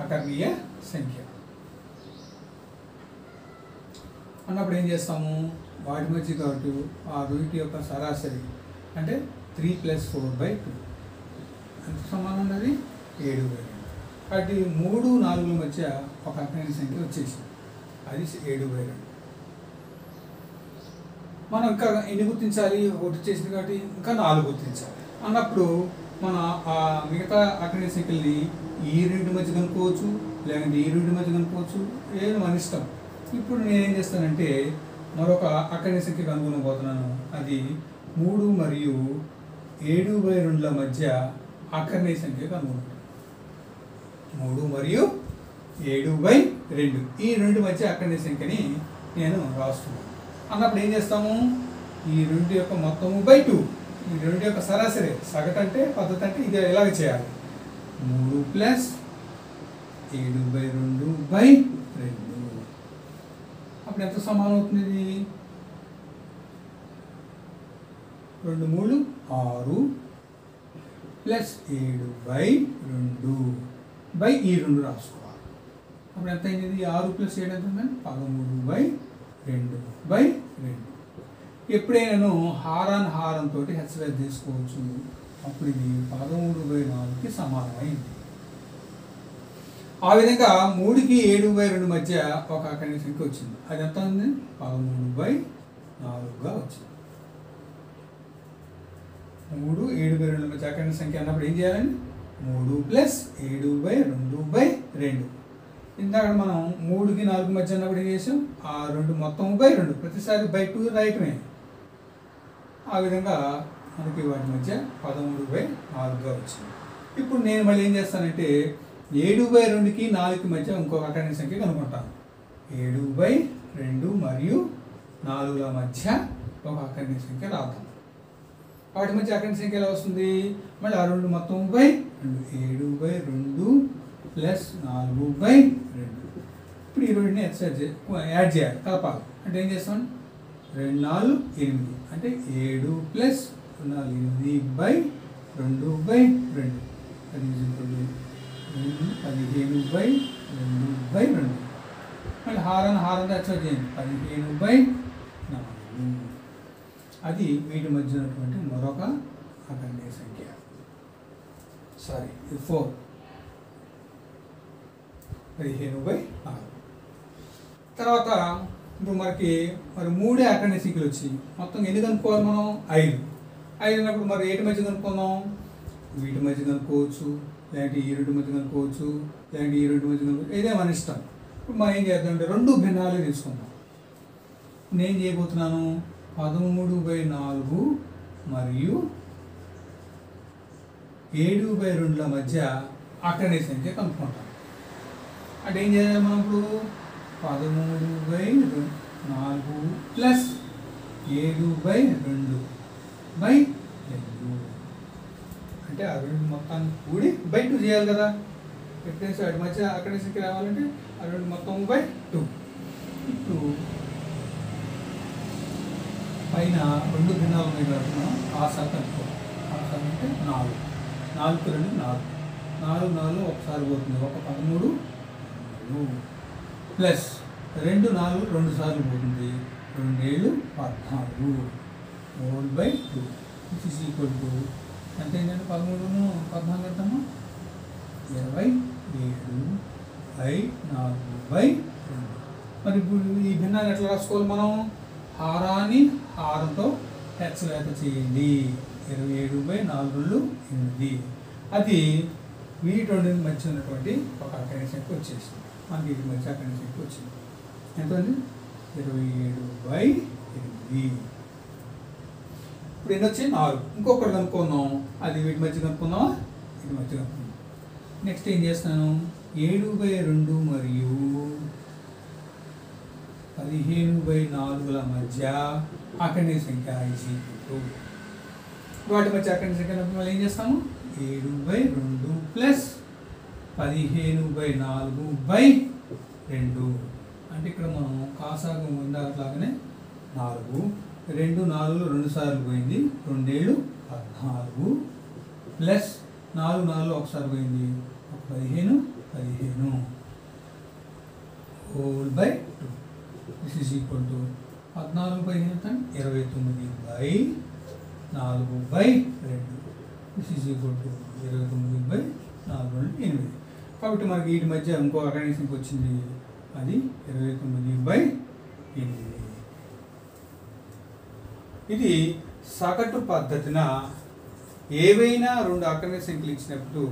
అకర్ణీయ సంఖ్య అన్నప్పుడు ఏం చేస్తాము వాటి మధ్య కాబట్టి ఆ రెండింటి యొక్క సరాసరి అంటే three plus four by two ఎంత సమానం ఉన్నది ఏడు బై రెండు కాబట్టి మూడు నాలుగుల మధ్య ఒక అజ్ఞాని సంఖ్య వచ్చేసింది అది ఏడు బై రెండు మనం ఇంకా ఎన్ని గుర్తించాలి ఒకటి చేసింది కాబట్టి ఇంకా నాలుగు గుర్తించాలి అన్నప్పుడు మన ఆ మిగతా అగ్ని సంఖ్యల్ని ఈ రెండు మధ్య కనుక్కోవచ్చు లేదంటే ఈ రెండు మధ్య కనుక్కోవచ్చు ఏది మన ఇష్టం ఇప్పుడు నేనేం చేస్తానంటే మరొక అక్కడి సంఖ్య కనుగొనబోతున్నాను అది మూడు మరియు ఏడు బై రెండుల మధ్య అక్కర్ణీయ సంఖ్య కనుగొంటాను మూడు మరియు ఏడు బై రెండు ఈ రెండు మధ్య అక్కర్ణీయ సంఖ్యని నేను రాస్తున్నాను అన్నప్పుడు ఏం చేస్తాము ఈ రెండు యొక్క మొత్తము బై టూ ఈ రెండు యొక్క సరాసరి సగటు అంటే పద్ధతి అంటే ఇది ఎలాగ చేయాలి మూడు ప్లస్ ఏడు బై రెండు బై రెండు అప్పుడు ఎంత సమానం అవుతుంది ఇది రెండు మూడు ఆరు ప్లస్ ఏడు బై రెండు బై ఈ రెండు రాసుకోవాలి అప్పుడు ఎంత అయింది ఇది ఆరు ప్లస్ ఏడు ఎంత ఉందండి పదమూడు బై రెండు బై రెండు ఎప్పుడైనాను హారాన్ని హారంతో హెచ్చరిక తీసుకోవచ్చు అప్పుడు ఇది పదమూడు బై నాలుగుకి సమానమైంది ఆ విధంగా మూడుకి ఏడు బై రెండు మధ్య ఒక అక్కడి సంఖ్య వచ్చింది అది ఎంత ఉంది పదమూడు బై నాలుగుగా వచ్చింది మూడు ఏడు బై రెండు మధ్య అక్కడి సంఖ్య అన్నప్పుడు ఏం చేయాలండి మూడు ప్లస్ ఏడు బై రెండు బై రెండు ఇందాక మనం మూడుకి నాలుగు మధ్య అన్నప్పుడు ఏం చేసాం ఆ రెండు మొత్తం బై రెండు ప్రతిసారి బై టూ రాయటమే ఆ విధంగా మనకి వాటి మధ్య పదమూడు బై నాలుగుగా వచ్చింది ఇప్పుడు నేను మళ్ళీ ఏం చేస్తానంటే ఏడు బై రెండుకి నాలుగుకి మధ్య ఇంకొక అక్కడి సంఖ్య కనుక్కుంటాను ఏడు బై రెండు మరియు నాలుగుల మధ్య ఒక అక్కడి సంఖ్య రాద్దాం వాటి మధ్య అక్కడి సంఖ్య ఎలా వస్తుంది మళ్ళీ ఆ రెండు మొత్తం బై రెండు ఏడు బై రెండు ప్లస్ నాలుగు బై రెండు ఇప్పుడు ఈ రెండుని ఎక్సైజ్ యాడ్ చేయాలి కలపాలి అంటే ఏం చేస్తాం రెండు నాలుగు ఎనిమిది అంటే ఏడు ప్లస్ నాలుగు ఎనిమిది బై రెండు బై రెండు అది రెండు పదిహేను బై రెండు బై రెండు మళ్ళీ హారాన్ని హారంగా ఎక్సైజ్ చేయండి పదిహేను బై నాలుగు అది వీటి మధ్య ఉన్నటువంటి మరొక అఖండీయ సంఖ్య సారీ ఇది ఫోర్ పదిహేను బై నాలుగు తర్వాత ఇప్పుడు మనకి మరి మూడే అఖండీయ సంఖ్యలు వచ్చాయి మొత్తం ఎన్ని కనుక్కోవాలి మనం ఐదు ఐదు అన్నప్పుడు మరి ఏటి మధ్య కనుక్కుందాం వీటి మధ్య కనుక్కోవచ్చు లేదంటే ఈ రెండు మధ్య కనుక్కోవచ్చు లేదంటే ఈ రెండు మధ్య కనుక్కోవచ్చు ఇదే మన ఇష్టం ఇప్పుడు మనం ఏం చేద్దాం అంటే రెండు భిన్నాలు తీసుకుందాం నేను చేయబోతున్నాను పదమూడు బై నాలుగు మరియు ఏడు బై రెండుల మధ్య అక్కడే సంఖ్య కనుక్కుంటాం అంటే ఏం చేయాలి మనం ఇప్పుడు పదమూడు బై రెం- నాలుగు ప్లస్ ఏడు బై రెండు బై రెండు అంటే ఆ రెండు మొత్తాన్ని కూడి బై టూ చేయాలి కదా ఎప్పుడైనా వాటి మధ్య అక్కడే సంఖ్య రావాలంటే ఆ రెండు మొత్తం బై టూ ఇప్పుడు పైన రెండు భిన్నాలు ఉన్నాయి కాబట్టి మనం ఆ శాతం అనుకో ఆ శాతం అంటే నాలుగు నాలుగు రెండు నాలుగు నాలుగు నాలుగు ఒకసారి పోతుంది ఒక పదమూడు నాలుగు. ప్లస్ రెండు నాలుగు రెండు సార్లు పోతుంది రెండేళ్ళు పద్నాలుగు whole by two which is equal to ఎంత ఏంటంటే పదమూడును పద్నాలుగు ఎంతమ్మా ఇరవై ఏడు బై నాలుగు బై రెండు మరి ఇప్పుడు ఈ భిన్నాన్ని ఎట్లా రాసుకోవాలి మనం హారాన్ని హారంతో హెచ్చలేత చేయండి ఇరవై ఏడు బై నాలుగు రెండు ఎనిమిది అది వీటి రెండు మధ్య ఉన్నటువంటి ఒక అక్కడి సంఖ్య వచ్చేసింది మనకి వీటి మధ్య అక్కడి సంఖ్య వచ్చింది ఎంత ఉంది ఇరవై ఏడు బై ఎనిమిది ఇప్పుడు ఎన్ని వచ్చి నాలుగు ఇంకొకటి కనుక్కుందాం అది వీటి మధ్య కనుక్కుందామా వీటి మధ్య కనుక్కుందాం నెక్స్ట్ ఏం చేస్తాను ఏడు బై రెండు మరియు పదిహేను బై నాలుగుల మధ్య అక్కడి సంఖ్య is equal to. వాటి మధ్య అక్కడి సంఖ్య ఉన్నప్పుడు మళ్ళీ ఏం చేస్తాము ఏడు బై రెండు ప్లస్ పదిహేను బై నాలుగు బై రెండు అంటే ఇక్కడ మనం కాసాగు ఉండాలాగానే నాలుగు రెండు నాలుగు రెండు సార్లు పోయింది రెండేళ్ళు పద్నాలుగు ప్లస్ నాలుగు నాలుగు ఒకసారి పోయింది ఒక పదిహేను పదిహేను whole by two this is equal to పద్నాలుగు పై ఎంత ఇరవై తొమ్మిది బై నాలుగు బై రెండు దిస్ ఈజ్ ఈక్వల్ టు ఇరవై తొమ్మిది బై నాలుగు రెండు ఎనిమిది కాబట్టి మనకి వీటి మధ్య ఇంకో అకాడమిక్ సంఖ్య వచ్చింది అది ఇరవై తొమ్మిది బై ఎనిమిది ఇది సగటు పద్ధతిన ఏవైనా రెండు అకర్ణ సంఖ్యలు ఇచ్చినప్పుడు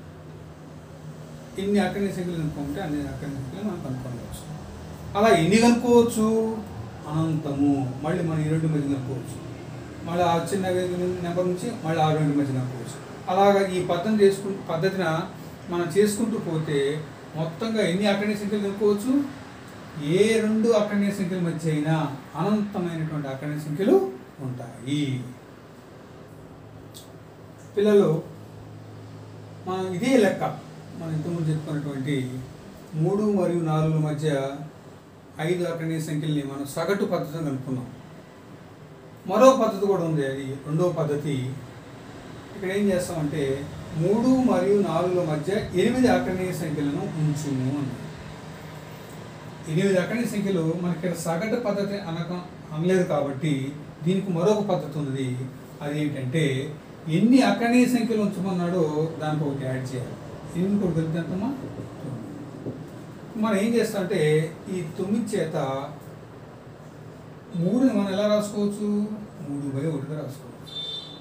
ఇన్ని అకర్ణ సంఖ్యలు కనుక్కుంటే అన్ని అకర్ణ సంఖ్యలు మనం కనుక్కోవచ్చు అలా ఎన్ని కనుక్కోవచ్చు అనంతము మళ్ళీ మనం ఈ రెండు మధ్య కనుక్కోవచ్చు మళ్ళీ ఆ చిన్న నెంబర్ నుంచి మళ్ళీ ఆ రెండు మధ్య కనుక్కోవచ్చు అలాగా ఈ పద్ధతి చేసుకు పద్ధతిన మనం చేసుకుంటూ పోతే మొత్తంగా ఎన్ని అకర్ణ సంఖ్యలు కనుక్కోవచ్చు ఏ రెండు అకర్ణ సంఖ్యల మధ్య అయినా అనంతమైనటువంటి అకర్ణ సంఖ్యలు ఉంటాయి పిల్లలు మనం ఇదే లెక్క మనం ఇంతకుముందు చెప్పుకున్నటువంటి మూడు మరియు నాలుగు మధ్య ఐదు అకర్ణీయ సంఖ్యల్ని మనం సగటు పద్ధతిని కనుక్కున్నాం మరో పద్ధతి కూడా ఉంది అది రెండవ పద్ధతి ఇక్కడ ఏం చేస్తామంటే మూడు మరియు నాలుగుల మధ్య ఎనిమిది అకర్ణీయ సంఖ్యలను ఉంచుము అన్నారు ఎనిమిది అకర్ణీయ సంఖ్యలు మనకి ఇక్కడ సగటు పద్ధతి అనక అనలేదు కాబట్టి దీనికి మరొక పద్ధతి ఉంది అది ఏంటంటే ఎన్ని అకర్ణీయ సంఖ్యలు ఉంచమన్నాడో దానికి ఒకటి యాడ్ చేయాలి ఎనిమిది ఒకటి కలిపితే ఎంతమ్మా తొమ్మిది. మనం ఏం చేస్తామంటే ఈ తొమ్మిది చేత మూడుని మనం ఎలా రాసుకోవచ్చు మూడు బై ఒకటిగా రాసుకోవచ్చు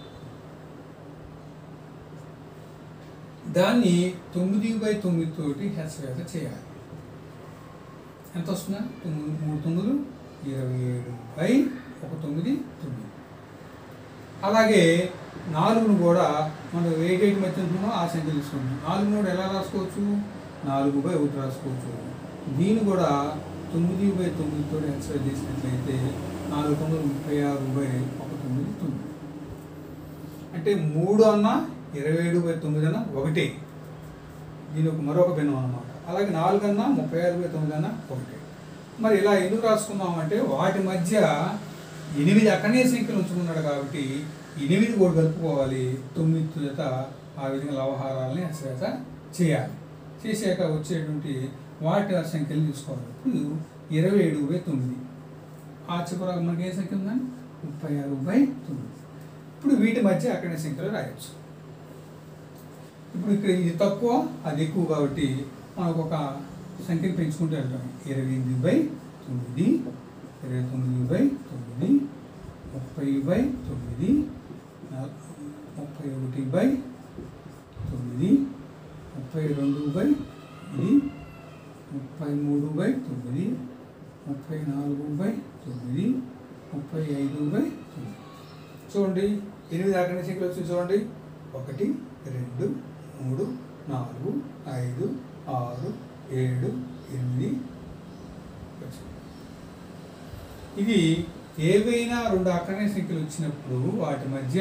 దాన్ని తొమ్మిది బై తొమ్మిది తోటి హెచ్చవేత చేయాలి ఎంత వస్తుందా తొమ్మిది మూడు తొమ్మిది ఇరవై ఏడు బై ఒక తొమ్మిది తొమ్మిది అలాగే నాలుగును కూడా మనం ఏ డేట్ మధ్య ఉంటుందో ఆ సంఖ్య తీసుకుంటాం నాలుగు కూడా ఎలా రాసుకోవచ్చు నాలుగు బై ఒకటి రాసుకోవచ్చు దీన్ని కూడా తొమ్మిది బై తొమ్మిదితో ఎక్స్ప్రెస్ చేసినట్లయితే నాలుగు తొమ్మిది ముప్పై ఆరు బై ఒక తొమ్మిది తొమ్మిది అంటే మూడు అన్న ఇరవై ఏడు బై తొమ్మిది అన్న ఒకటే దీని ఒక మరొక భిన్నం అన్నమాట అలాగే నాలుగు అన్న ముప్పై ఆరు బై తొమ్మిది అన్న ఒకటే మరి ఇలా ఎందుకు రాసుకున్నాం అంటే వాటి మధ్య ఎనిమిది అక్కడే సంఖ్యలు ఉంచుకున్నాడు కాబట్టి ఎనిమిది కూడా కలుపుకోవాలి తొమ్మిది చేత ఆ విధంగా లవహారాలని అశ్వేత చేయాలి చేశాక వచ్చేటువంటి వాటి ఆ సంఖ్యలు తీసుకోవాలి ఇప్పుడు ఇరవై ఏడు బై తొమ్మిది ఆ చివర మనకి ఏ సంఖ్య ఉందని ముప్పై ఆరు బై తొమ్మిది ఇప్పుడు వీటి మధ్య అక్కడే సంఖ్యలు రాయొచ్చు ఇప్పుడు ఇక్కడ ఇది తక్కువ అది ఎక్కువ కాబట్టి మనకు ఒక సంఖ్యను పెంచుకుంటూ వెళ్తాం ఇరవై ఎనిమిది బై తొమ్మిది ఇరవై తొమ్మిది బై తొమ్మిది ముప్పై బై తొమ్మిది నా- ముప్పై ఒకటి బై తొమ్మిది ముప్పై రెండు బై తొమ్మిది ముప్పై మూడు బై తొమ్మిది ముప్పై నాలుగు బై తొమ్మిది ముప్పై ఐదు బై తొమ్మిది చూడండి ఎనిమిది అక్కడి సంఖ్యలు వచ్చి చూడండి ఒకటి రెండు మూడు నాలుగు ఐదు ఆరు ఏడు ఎనిమిది వచ్చింది. ఇది ఏవైనా రెండు అక్కడనే సంఖ్యలు వచ్చినప్పుడు వాటి మధ్య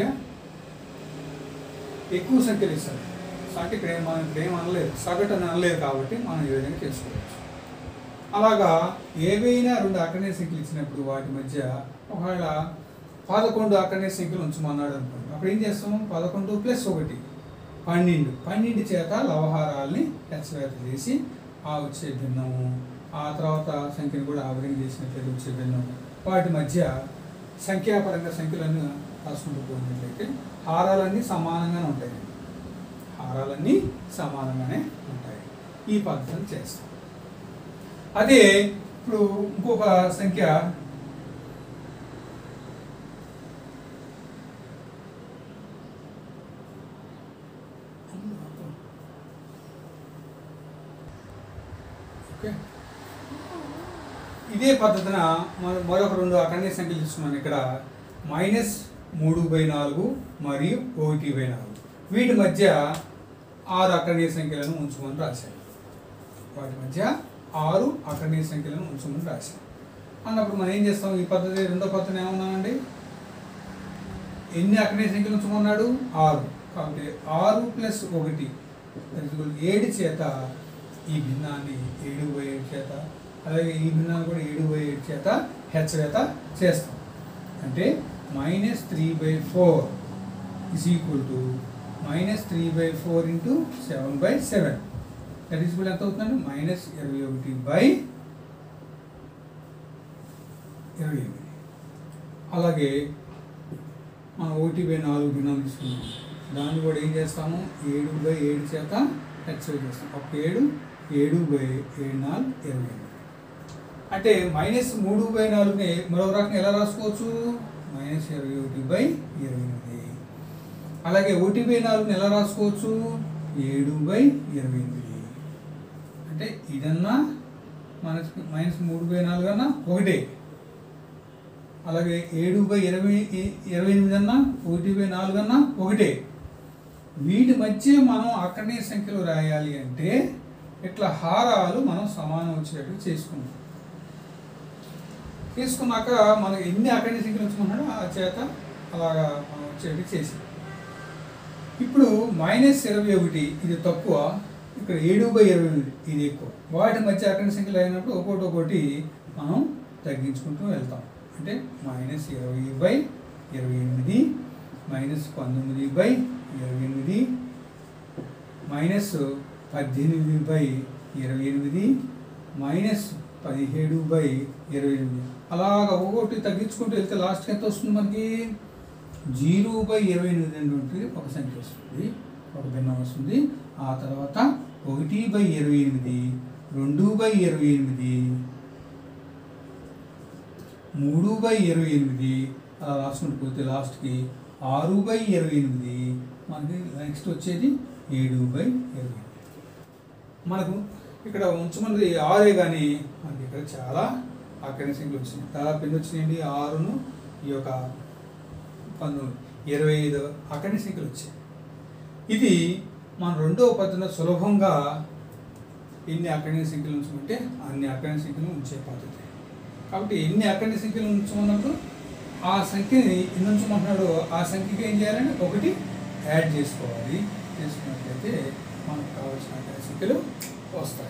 ఎక్కువ సంఖ్యలు ఇస్తారు అంటే ఇక్కడ ఏం మనం ఇక్కడ ఏం అనలేదు సగటు అని అనలేదు కాబట్టి మనం ఈ విధంగా తెలుసుకోవచ్చు అలాగా ఏవైనా రెండు అక్కడనే సంఖ్యలు ఇచ్చినప్పుడు వాటి మధ్య ఒకవేళ పదకొండు అక్కడనే సంఖ్యలు ఉంచమన్నాడు అనుకోండి అప్పుడు ఏం చేస్తాము పదకొండు ప్లస్ ఒకటి పన్నెండు పన్నెండు చేత లవహారాల్ని హెచ్చవేత చేసి ఆ వచ్చే భిన్నము ఆ తర్వాత సంఖ్యను కూడా ఆ విధంగా చేసినట్లయితే వచ్చే భిన్నము వాటి మధ్య సంఖ్యాపరంగా సంఖ్యలన్నీ రాసుకుంటూ పోయినట్లయితే హారాలన్నీ సమానంగానే ఉంటాయి హారాలన్నీ సమానంగానే ఉంటాయి ఈ పద్ధతిని చేస్తాం అదే ఇప్పుడు ఇంకొక సంఖ్య ఓకే ఇదే పద్ధతిన మనం మరొక రెండు అఖండ సంఖ్యలు తీసుకున్నాను ఇక్కడ మైనస్ మూడు బై నాలుగు మరియు ఒకటి బై నాలుగు వీటి మధ్య ఆరు అఖండీయ సంఖ్యలను ఉంచుకొని రాశాను వాటి మధ్య ఆరు అఖండీయ సంఖ్యలను ఉంచుకొని రాశాను అన్నప్పుడు మనం ఏం చేస్తాం ఈ పద్ధతి రెండో పద్ధతి ఏమన్నామండి ఎన్ని అఖండీయ సంఖ్యలు ఉంచుకున్నాడు ఆరు కాబట్టి ఆరు ప్లస్ ఒకటి that is equal to ఏడు చేత ఈ భిన్నాన్ని ఏడు బై ఏడు చేత అలాగే ఈ భిన్నాన్ని కూడా ఏడు బై ఏడు చేత హెచ్చవేత చేస్తాం అంటే minus three by four is equal to minus three by four into seven by seven that is కూడా ఎంత అవుతుందండి మైనస్ ఇరవై ఒకటి బై ఇరవై ఎనిమిది అలాగే మనం ఒకటి బై నాలుగు భిన్నం తీసుకున్నాం దాన్ని కూడా ఏం చేస్తాము ఏడు బై ఏడు చేత హెచ్వై చేస్తాం ఒక ఏడు ఏడు బై ఏడు నాలుగు ఇరవై ఎనిమిది అంటే మైనస్ మూడు బై నాలుగుని మరో రకంగా ఎలా రాసుకోవచ్చు మైనస్ ఇరవై ఒకటి బై ఇరవై ఎనిమిది అలాగే ఒకటి బై నాలుగుని ఎలా రాసుకోవచ్చు ఏడు బై ఇరవై ఎనిమిది అంటే ఇదన్నా మైనస్ మైనస్ మూడు బై నాలుగు అన్నా ఒకటే అలాగే ఏడు బై ఇరవై ఇరవై ఎనిమిది అన్నా ఒకటి బై నాలుగు అన్నా ఒకటే వీటి మధ్య మనం అక్కడనే సంఖ్యలో రాయాలి అంటే ఇట్లా హారాలు మనం సమానం వచ్చేటట్టు చేసుకుంటాం తీసుకున్నాక మనం ఎన్ని అక్కడనే సంఖ్యలు వచ్చుకున్నాడో ఆ చేత అలాగా మనం వచ్చేటట్టు చేసాం ఇప్పుడు మైనస్ ఇరవై ఒకటి ఇది తక్కువ ఇక్కడ ఏడు బై ఇరవై ఎనిమిది ఇది ఎక్కువ వాటి మధ్య అక్కడి సంఖ్యలు అయినప్పుడు ఒక్కొక్కటి ఒకటి మనం తగ్గించుకుంటూ వెళ్తాం అంటే మైనస్ ఇరవై బై ఇరవై ఎనిమిది మైనస్ పంతొమ్మిది బై ఇరవై ఎనిమిది మైనస్ పద్దెనిమిది బై ఇరవై ఎనిమిది మైనస్ పదిహేడు బై ఇరవై ఎనిమిది అలాగ ఒక్కొక్కటి తగ్గించుకుంటూ వెళ్తే లాస్ట్కి ఎంత వస్తుంది మనకి జీరో బై ఇరవై ఎనిమిది ఉంటుంది ఒక సంఖ్య వస్తుంది ఒక భిన్నం వస్తుంది ఆ తర్వాత ఒకటి బై ఇరవై ఎనిమిది రెండు బై ఇరవై ఎనిమిది మూడు బై ఇరవై ఎనిమిది అలా రాసుకుంటూ పోతే లాస్ట్కి ఆరు బై ఇరవై ఎనిమిది మనకి నెక్స్ట్ వచ్చేది ఏడు బై ఇరవై ఎనిమిది మనకు ఇక్కడ ఉంచమన్నది ఆరే కానీ మనకి ఇక్కడ చాలా అక్కడి సంఖ్యలు వచ్చినాయి దాదాపు ఎన్ని వచ్చినాయండి ఆరును ఈ యొక్క పంతొమ్మిది ఇరవై ఐదు అక్కడి సంఖ్యలు వచ్చాయి ఇది మన రెండవ పద్ధతిలో సులభంగా ఎన్ని అక్కడి సంఖ్యలు ఉంచమంటే అన్ని అక్కడి సంఖ్యలు ఉంచే పద్ధతి కాబట్టి ఎన్ని అక్కడి సంఖ్యలు ఉంచమన్నప్పుడు ఆ సంఖ్యని ఎన్ని ఉంచమంటున్నాడో ఆ సంఖ్యకి ఏం చేయాలంటే ఒకటి యాడ్ చేసుకోవాలి చేసుకున్నట్లయితే మనకు కావాల్సిన అక్కడి సంఖ్యలు వస్తాయి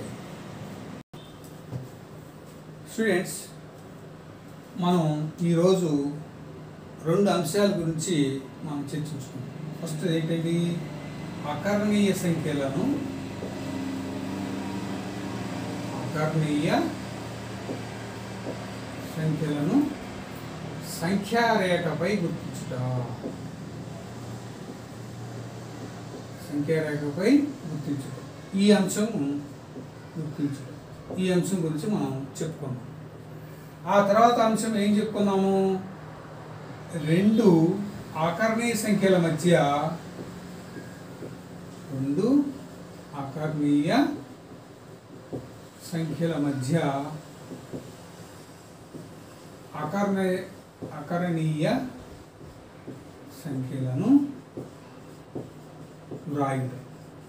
స్టూడెంట్స్ మనం ఈరోజు రెండు అంశాల గురించి మనం చర్చించుకుందాం ఫస్ట్ ఏంటండి అకర్ణీయ సంఖ్యలను అకర్ణీయ సంఖ్యలను సంఖ్యారేఖపై గుర్తించుట సంఖ్యారేఖపై గుర్తించుట ఈ అంశం గుర్తించుట ఈ అంశం గురించి మనం చెప్పుకున్నాం ఆ తర్వాత అంశం ఏం చెప్పుకున్నాము రెండు ఆకర్ణీయ సంఖ్యల మధ్య రెండు ఆకర్ణీయ సంఖ్యల మధ్య అకర్ణ అకరణీయ సంఖ్యలను వ్రాయుట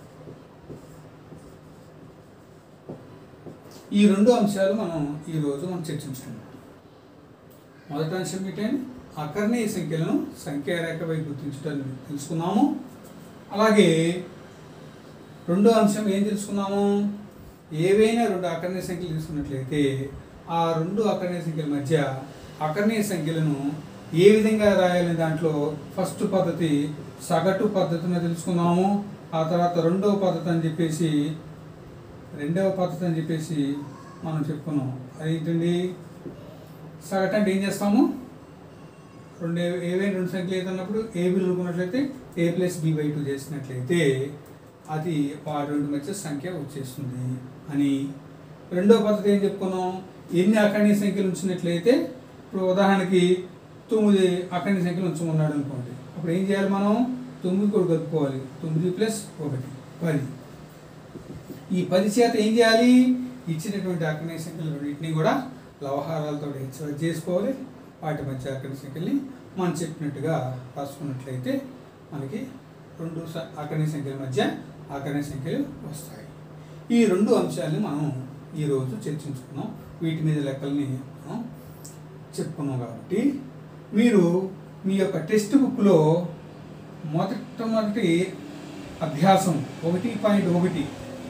ఈ రెండు అంశాలు మనం ఈరోజు మనం చర్చించుకున్నాం మొదటి అంశం ఏంటంటే అకర్ణీయ సంఖ్యలను సంఖ్యారేఖపై గుర్తించడం తెలుసుకున్నాము అలాగే రెండో అంశం ఏం తెలుసుకున్నాము ఏవైనా రెండు అకర్ణీయ సంఖ్యలు తీసుకున్నట్లయితే ఆ రెండు అకర్ణీయ సంఖ్యల మధ్య అకర్ణీయ సంఖ్యలను ఏ విధంగా రాయాలనే దాంట్లో ఫస్ట్ పద్ధతి సగటు పద్ధతిని తెలుసుకున్నాము ఆ తర్వాత రెండవ పద్ధతి అని చెప్పేసి రెండవ పద్ధతి అని చెప్పేసి మనం చెప్పుకున్నాం అదేంటండి సగటు అంటే ఏం చేస్తాము రెండు ఏ- ఏవైనా రెండు సంఖ్యలు ఏదన్నప్పుడు ఏ విలువ అనుకున్నట్లయితే A plus B by two చేసినట్లయితే అది ఆ రెండు మధ్య సంఖ్య వచ్చేస్తుంది అని రెండో పద్ధతి ఏం చెప్పుకున్నాం ఎన్ని అకర్ణీయ సంఖ్యలు ఉంచినట్లయితే ఇప్పుడు ఉదాహరణకి తొమ్మిది అకర్ణీయ సంఖ్యలు ఉంచమన్నాడు అనుకోండి అప్పుడు ఏం చేయాలి మనం తొమ్మిది కూడా కలుపుకోవాలి తొమ్మిది ప్లస్ ఒకటి పది ఈ పది చేత ఏం చేయాలి ఇచ్చినటువంటి అకర్ణీయ సంఖ్యలు రెండింటినీ కూడా వ్యవహారాలతో హెచ్చరిక చేసుకోవాలి వాటి మధ్య అకర్ణీయ సంఖ్యల్ని మనం చెప్పినట్టుగా రాసుకున్నట్లయితే మనకి రెండు స- అకర్ణీయ సంఖ్యల మధ్య అకర్ణీయ సంఖ్యలు వస్తాయి ఈ రెండు అంశాలను మనం ఈరోజు చర్చించుకున్నాం వీటి మీద లెక్కల్ని మనం చెప్పుకున్నాం కాబట్టి మీరు మీ యొక్క టెక్స్ట్ బుక్లో మొట్టమొదటి అభ్యాసం ఒకటి పాయింట్ ఒకటి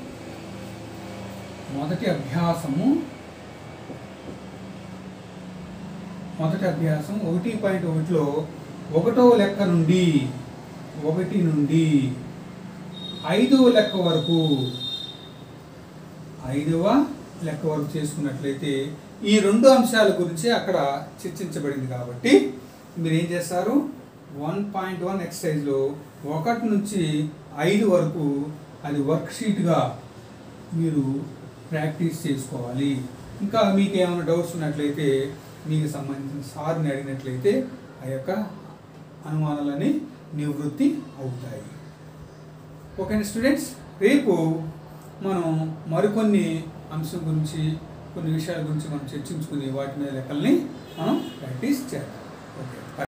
మొదటి అభ్యాసము మొదటి అభ్యాసం ఒకటి పాయింట్ ఒకటిలో ఒకటో లెక్క నుండి ఒకటి నుండి ఐదవ లెక్క వరకు ఐదవ లెక్క వరకు చేసుకున్నట్లయితే ఈ రెండు అంశాల గురించి అక్కడ చర్చించబడింది కాబట్టి మీరు ఏం చేస్తారు వన్ పాయింట్ వన్ ఎక్సర్సైజ్లో ఒకటి నుంచి ఐదు వరకు అది వర్క్ షీట్గా మీరు ప్రాక్టీస్ చేసుకోవాలి ఇంకా మీకు ఏమైనా డౌట్స్ ఉన్నట్లయితే మీకు సంబంధించిన సార్ని అడిగినట్లయితే ఆ యొక్క అనుమానాలని నివృత్తి అవుతాయి ఓకేనా స్టూడెంట్స్ రేపు మనం మరికొన్ని అంశం గురించి కొన్ని విషయాల గురించి మనం చర్చించుకుని వాటి మీద లెక్కల్ని మనం ప్రాక్టీస్ చేద్దాం ఓకే